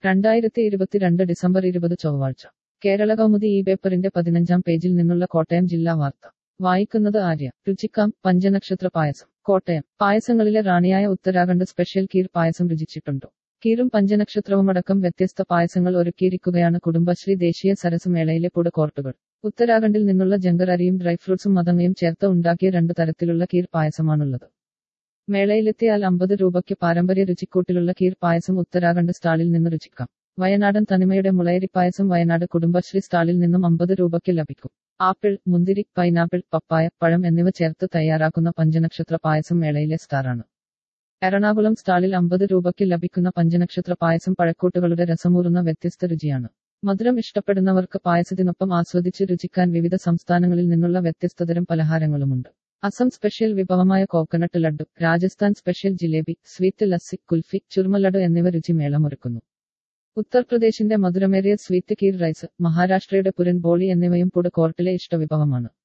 രണ്ടായിരത്തി ഇരുപത്തിരണ്ട് ഡിസംബർ ഇരുപത് ചൊവ്വാഴ്ച കേരള കൗമുദി ഈ പേപ്പറിന്റെ പതിനഞ്ചാം പേജിൽ നിന്നുള്ള കോട്ടയം ജില്ലാ വാർത്ത വായിക്കുന്നത് ആര്യ രുചിക്കാം പഞ്ചനക്ഷത്ര പായസം കോട്ടയം പായസങ്ങളിലെ റാണിയായ ഉത്തരാഖണ്ഡ് സ്പെഷ്യൽ കീർ പായസം രുചിച്ചിട്ടുണ്ടോ കീറും പഞ്ചനക്ഷത്രവുമടക്കം വ്യത്യസ്ത പായസങ്ങൾ ഒരുക്കിയിരിക്കുകയാണ് കുടുംബശ്രീ ദേശീയ സരസ് മേളയിലെ പുട കോർട്ടുകൾ ഉത്തരാഖണ്ഡിൽ നിന്നുള്ള ജങ്കർ അരിയും ഡ്രൈ ഫ്രൂട്ട്സും മതങ്ങയും ചേർത്ത് ഉണ്ടാക്കിയ രണ്ട് തരത്തിലുള്ള കീർ പായസമാണുള്ളത് മേളയിലെത്തിയാൽ അമ്പത് രൂപയ്ക്ക് പാരമ്പര്യ രുചിക്കൂട്ടിലുള്ള കീർ പായസം ഉത്തരാഖണ്ഡ് സ്റ്റാളിൽ നിന്ന് രുചിക്കാം വയനാടൻ തനിമയുടെ മുളയരി പായസം വയനാട് കുടുംബശ്രീ സ്റ്റാളിൽ നിന്നും അമ്പത് രൂപയ്ക്ക് ലഭിക്കും ആപ്പിൾ മുന്തിരി പൈനാപ്പിൾ പപ്പായ പഴം എന്നിവ ചേർത്ത് തയ്യാറാക്കുന്ന പഞ്ചനക്ഷത്ര പായസം മേളയിലെ സ്റ്റാറാണ് എറണാകുളം സ്റ്റാളിൽ അമ്പത് രൂപയ്ക്ക് ലഭിക്കുന്ന പഞ്ചനക്ഷത്ര പായസം പഴക്കൂട്ടുകളുടെ രസമൂറുന്ന വ്യത്യസ്ത രുചിയാണ് മധുരം ഇഷ്ടപ്പെടുന്നവർക്ക് പായസത്തിനൊപ്പം ആസ്വദിച്ച് രുചിക്കാൻ വിവിധ സംസ്ഥാനങ്ങളിൽ നിന്നുള്ള വ്യത്യസ്തതരം പലഹാരങ്ങളുമുണ്ട് അസം സ്പെഷ്യൽ വിഭവമായ coconut laddu Rajasthan special jalebi sweet lassi kulfi churma laddu എന്നിവ രുചി മേളമൊരുക്കുന്നു ഉത്തർപ്രദേശിന്റെ മധുരമേറിയ സ്വീറ്റ് കീർ റൈസ് മഹാരാഷ്ട്രയുടെ പുരൻ ബോളി എന്നിവയും പുട കോർട്ടിലെ ഇഷ്ടവിഭവമാണ്